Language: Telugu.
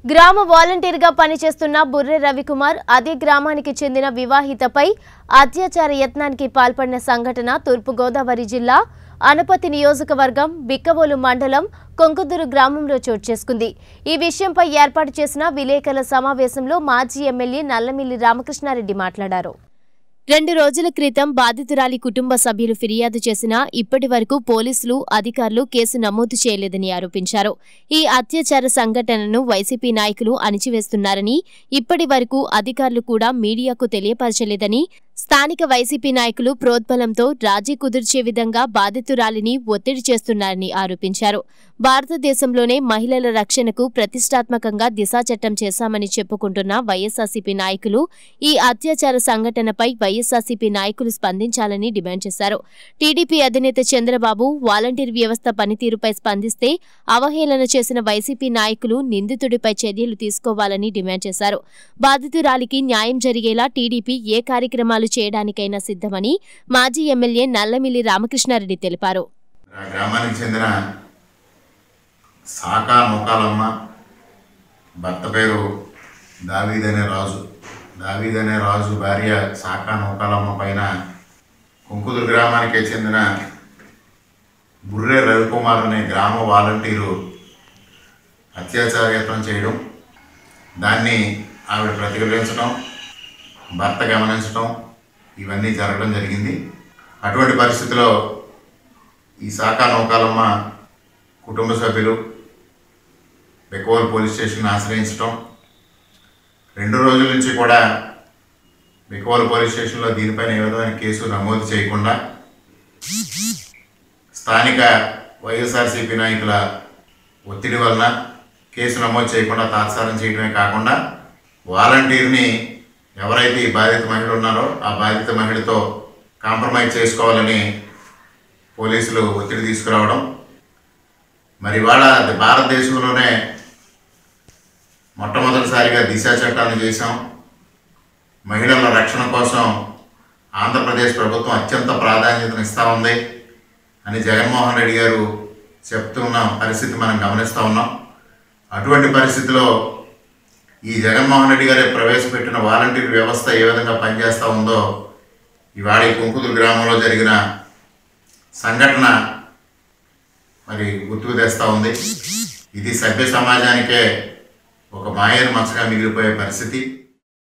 గ్రామ వాలంటీర్గా పనిచేస్తున్న బుర్రె రవికుమార్ అదే గ్రామానికి చెందిన వివాహితపై అత్యాచార యత్నానికి పాల్పడిన సంఘటన తూర్పుగోదావరి జిల్లా అనపతి నియోజకవర్గం బిక్కవోలు మండలం కొంకుదురు గ్రామంలో చోటు చేసుకుంది ఈ విషయంపై ఏర్పాటు చేసిన విలేకరుల సమావేశంలో మాజీ ఎమ్మెల్యే నల్లమిల్లి రామకృష్ణారెడ్డి మాట్లాడారు రెండు రోజుల క్రితం బాధితురాలి కుటుంబ సభ్యులు ఫిర్యాదు చేసినా ఇప్పటి వరకు పోలీసులు అధికారులు కేసు నమోదు చేయలేదని ఆరోపించారు ఈ అత్యాచార సంఘటనను వైసీపీ నాయకులు అణిచివేస్తున్నారని ఇప్పటి వరకు అధికారులు కూడా మీడియాకు తెలియపరచలేదని స్థానిక వైసీపీ నాయకులు ప్రోద్బలంతో రాజీ కుదిర్చే విధంగా బాధితురాలిని ఒత్తిడి చేస్తున్నారని ఆరోపించారు భారతదేశంలోనే మహిళల రక్షణకు ప్రతిష్టాత్మకంగా దిశా చట్టం చేశామని చెప్పుకుంటున్న వైఎస్ఆర్సీపీ నాయకులు ఈ అత్యాచార సంఘటనపై వైఎస్ఆర్సీపీ నాయకులు స్పందించాలని డిమాండ్ చేశారు టీడీపీ అధినేత చంద్రబాబు వాలంటీర్ వ్యవస్థ పనితీరుపై స్పందిస్తే అవహేళన చేసిన వైసీపీ నాయకులు నిందితుడిపై చర్యలు తీసుకోవాలని డిమాండ్ చేశారు బాధితురాలికి న్యాయం జరిగేలా టీడీపీ ఏ కార్యక్రమాలు చేయడానికైనా సిద్ధమని మాజీ ఎమ్మెల్యే నల్లమిల్లి రామకృష్ణారెడ్డి తెలిపారు ఆ గ్రామానికి చెందిన సాకా నూకాలమ్మ భర్త పేరు దావీద్ అనే రాజు దావీద్ అనే రాజు భార్య సాకా నూకాలమ్మ పైన కుంకుదురు గ్రామానికి చెందిన బుర్రె రవికుమార్ అనే గ్రామ వాలంటీరు అత్యాచార యత్నం చేయడం దాన్ని ఆవిడ ప్రతిఘటించడం భర్త గమనించడం ఇవన్నీ జరగడం జరిగింది అటువంటి పరిస్థితిలో ఈ శాఖా నౌకాలమ్మ కుటుంబ సభ్యులు బెకోవల్ పోలీస్ స్టేషన్ ఆశ్రయించడం రెండు రోజుల నుంచి కూడా బెకోవల్ పోలీస్ స్టేషన్లో దీనిపైన ఏ విధమైన కేసు నమోదు చేయకుండా స్థానిక వైఎస్ఆర్సీపీ నాయకుల ఒత్తిడి వలన కేసు నమోదు చేయకుండా తాత్సారం చేయడమే కాకుండా వాలంటీర్ని ఎవరైతే ఈ బాధిత మహిళ ఉన్నారో ఆ బాధిత మహిళతో కాంప్రమైజ్ చేసుకోవాలని పోలీసులు ఒత్తిడి తీసుకురావడం మరి ఇవాళ అది భారతదేశంలోనే మొట్టమొదటిసారిగా దిశ చట్టాన్ని చేశాం మహిళల రక్షణ కోసం ఆంధ్రప్రదేశ్ ప్రభుత్వం అత్యంత ప్రాధాన్యతను ఇస్తూ ఉంది అని జగన్మోహన్ రెడ్డి గారు చెప్తున్న పరిస్థితి మనం గమనిస్తూ ఉన్నాం అటువంటి పరిస్థితిలో ఈ జగన్మోహన్ రెడ్డి గారే ప్రవేశపెట్టిన వాలంటీర్ వ్యవస్థ ఏ విధంగా పనిచేస్తూ ఉందో ఇవాళ ఈ కుంకుదురు గ్రామంలో జరిగిన సంఘటన మరి గుర్తుకు తెస్తూ ఉంది ఇది సభ్య సమాజానికే ఒక మాయను మచ్చగా మిగిలిపోయే పరిస్థితి